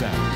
Sound.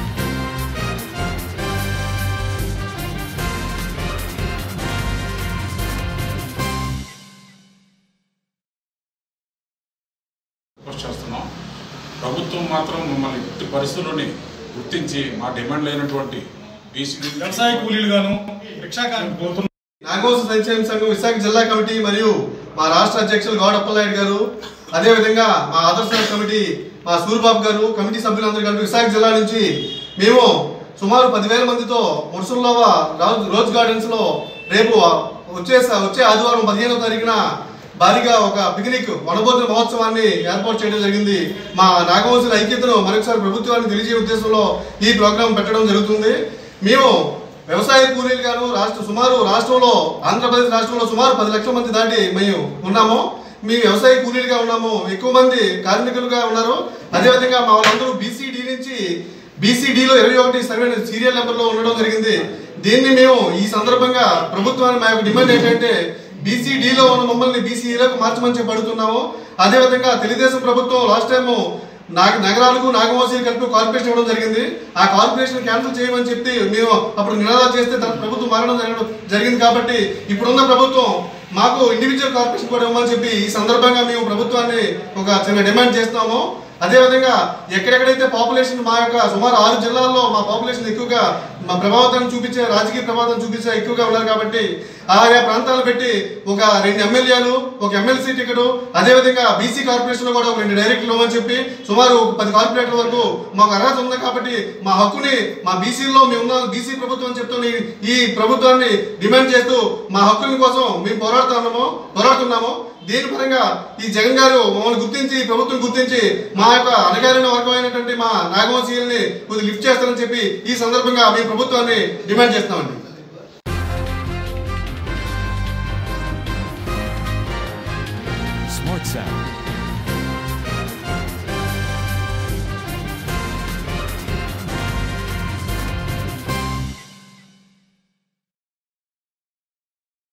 Request చేస్తున్నాం ప్రభుత్వం మాత్రం మమ్మల్ని ఎట్టి పరిస్థితుల్లోని గుర్తించి మా డిమాండ్ అయినటువంటి బీసీ వ్యవసాయ కూలీలు గాను రిక్షా కార్మికులు నాగోస సంక్షేమ సంఘం విశాఖ జిల్లా కమిటీ మరియు మా రాష్ట్ర అధ్యక్షులు గౌడ అప్పలనాయుడు గారు అదేవిధంగా మా ఆదర్శ కమిటీ మా సూర్యబాబు గారు కమిటీ సభ్యులందరూ కలిపి విశాఖ జిల్లా నుంచి మేము సుమారు పదివేల మందితో మురుసుల్లోవ రాజ్ రోజ్ గార్డెన్స్ లో రేపు వచ్చే వచ్చే ఆదివారం పదిహేనో తారీఖున భారీగా ఒక పిక్నిక్ వనభోజన మహోత్సవాన్ని ఏర్పాటు చేయడం జరిగింది మా నాగవంశుల ఐక్యతను మరొకసారి ప్రభుత్వానికి తెలియజే ఉద్దేశంలో ఈ ప్రోగ్రాం పెట్టడం జరుగుతుంది మేము వ్యవసాయ కూలీలు గాను రాష్ట్ర సుమారు రాష్ట్రంలో ఆంధ్రప్రదేశ్ రాష్ట్రంలో సుమారు పది లక్షల మంది దాటి మేము ఉన్నాము మీ వ్యవసాయ కూలీలుగా ఉన్నాము ఎక్కువ మంది కార్మికులుగా ఉన్నారు అదేవిధంగా మా వాళ్ళందరూ బీసీడీ నుంచి బీసీడీలో ఇరవై ఒకటి సర్వే సీరియల్ నెంబర్లో ఉండడం జరిగింది దీన్ని మేము ఈ సందర్భంగా ప్రభుత్వాన్ని మా యొక్క డిమాండ్ ఏంటంటే బీసీడీలో ఉన్న మమ్మల్ని బీసీఈలోకి మార్చమని చెప్పి అడుగుతున్నాము అదేవిధంగా తెలుగుదేశం ప్రభుత్వం లాస్ట్ టైము నాగ నగరాలకు నాగవంశీ కలిపి కార్పొరేషన్ ఇవ్వడం జరిగింది ఆ కార్పొరేషన్ క్యాన్సిల్ చేయమని చెప్పి మేము అప్పుడు నినాదాలు చేస్తే దాని ప్రభుత్వం మారడం జరగడం జరిగింది కాబట్టి ఇప్పుడున్న ప్రభుత్వం మాకు ఇండివిజువల్ కార్పొరేషన్ కూడా ఇవ్వమని చెప్పి ఈ సందర్భంగా మేము ప్రభుత్వాన్ని ఒక చిన్న డిమాండ్ చేస్తున్నాము అదేవిధంగా ఎక్కడెక్కడైతే పాపులేషన్ మా యొక్క సుమారు ఆరు జిల్లాల్లో మా పాపులేషన్ ఎక్కువగా మా ప్రభావితం చూపించే రాజకీయ ప్రభావితం చూపించే ఎక్కువగా ఉన్నారు కాబట్టి ఆయా ప్రాంతాలు పెట్టి ఒక రెండు ఎమ్మెల్యేలు ఒక ఎమ్మెల్సీ టికెట్ అదేవిధంగా బీసీ కార్పొరేషన్ లో కూడా ఒక రెండు డైరెక్టర్లు ఇవ్వమని చెప్పి సుమారు ఒక పది కార్పొరేటర్ల వరకు మాకు అర్హత ఉంది కాబట్టి మా హక్కుని మా బీసీలో మేము ఉన్న బీసీ ప్రభుత్వం అని చెప్తూ ఈ- ఈ ప్రభుత్వాన్ని డిమాండ్ చేస్తూ మా హక్కుల కోసం మేము పోరాడుతున్నాము పోరాడుతున్నాము దీని పరంగా ఈ జగన్ గారు మమ్మల్ని గుర్తించి ప్రభుత్వం గుర్తించి మా యొక్క అణగారిన వర్గమైనటువంటి మా నాగవంశీయుల్ని కొద్దిగా లిఫ్ట్ చేస్తారని చెప్పి ఈ సందర్భంగా మీ ప్రభుత్వాన్ని డిమాండ్ చేస్తున్నామండి Smart Sound.